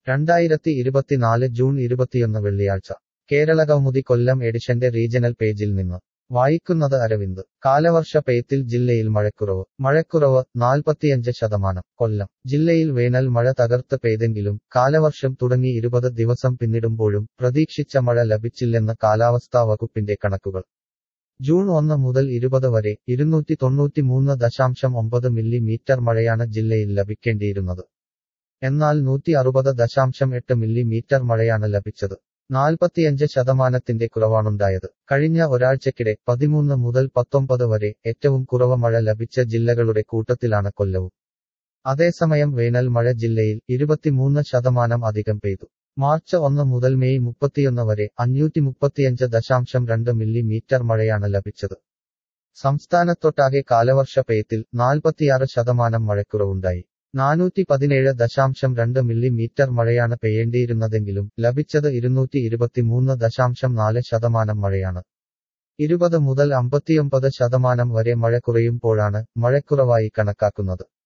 രണ്ടായിരത്തി ഇരുപത്തിനാല് ജൂൺ ഇരുപത്തിയൊന്ന് വെള്ളിയാഴ്ച കേരള കൗമുദി കൊല്ലം എഡിഷന്റെ റീജണൽ പേജിൽ നിന്ന് വായിക്കുന്നത് അരവിന്ദ് കാലവർഷ പെയ്ത്തിൽ ജില്ലയിൽ മഴക്കുറവ് മഴക്കുറവ് നാൽപ്പത്തിയഞ്ച് ശതമാനം കൊല്ലം ജില്ലയിൽ വേനൽ മഴ തകർത്ത് പെയ്തെങ്കിലും കാലവർഷം തുടങ്ങി ഇരുപത് ദിവസം പിന്നിടുമ്പോഴും പ്രതീക്ഷിച്ച മഴ ലഭിച്ചില്ലെന്ന് കാലാവസ്ഥാ വകുപ്പിന്റെ കണക്കുകൾ ജൂൺ ഒന്ന് മുതൽ ഇരുപത് വരെ ഇരുന്നൂറ്റി തൊണ്ണൂറ്റിമൂന്ന് ദശാംശം ഒമ്പത് മില്ലിമീറ്റർ മഴയാണ് ജില്ലയിൽ ലഭിക്കേണ്ടിയിരുന്നത് എന്നാൽ നൂറ്റി അറുപത് ദശാംശം എട്ട് മില്ലിമീറ്റർ മഴയാണ് ലഭിച്ചത് നാൽപ്പത്തിയഞ്ച് ശതമാനത്തിന്റെ കുറവാണുണ്ടായത് കഴിഞ്ഞ ഒരാഴ്ചക്കിടെ പതിമൂന്ന് മുതൽ പത്തൊമ്പത് വരെ ഏറ്റവും കുറവ് മഴ ലഭിച്ച ജില്ലകളുടെ കൂട്ടത്തിലാണ് കൊല്ലവും അതേസമയം വേനൽ മഴ ജില്ലയിൽ ഇരുപത്തിമൂന്ന് ശതമാനം അധികം പെയ്തു മാർച്ച് ഒന്ന് മുതൽ മെയ് മുപ്പത്തിയൊന്ന് വരെ അഞ്ഞൂറ്റി മുപ്പത്തിയഞ്ച് ദശാംശം രണ്ട് മില്ലിമീറ്റർ മഴയാണ് ലഭിച്ചത് സംസ്ഥാനത്തൊട്ടാകെ കാലവർഷ പെയ്ത്തിൽ നാൽപ്പത്തിയാറ് ശതമാനം മഴക്കുറവുണ്ടായി നാനൂറ്റി പതിനേഴ് ദശാംശം രണ്ട് മില്ലിമീറ്റർ മഴയാണ് പെയ്യേണ്ടിയിരുന്നതെങ്കിലും ലഭിച്ചത് ഇരുന്നൂറ്റി ഇരുപത്തിമൂന്ന് ദശാംശം നാല് ശതമാനം മഴയാണ് ഇരുപത് മുതൽ അമ്പത്തിയൊമ്പത് ശതമാനം വരെ മഴ കുറയുമ്പോഴാണ് മഴക്കുറവായി കണക്കാക്കുന്നത്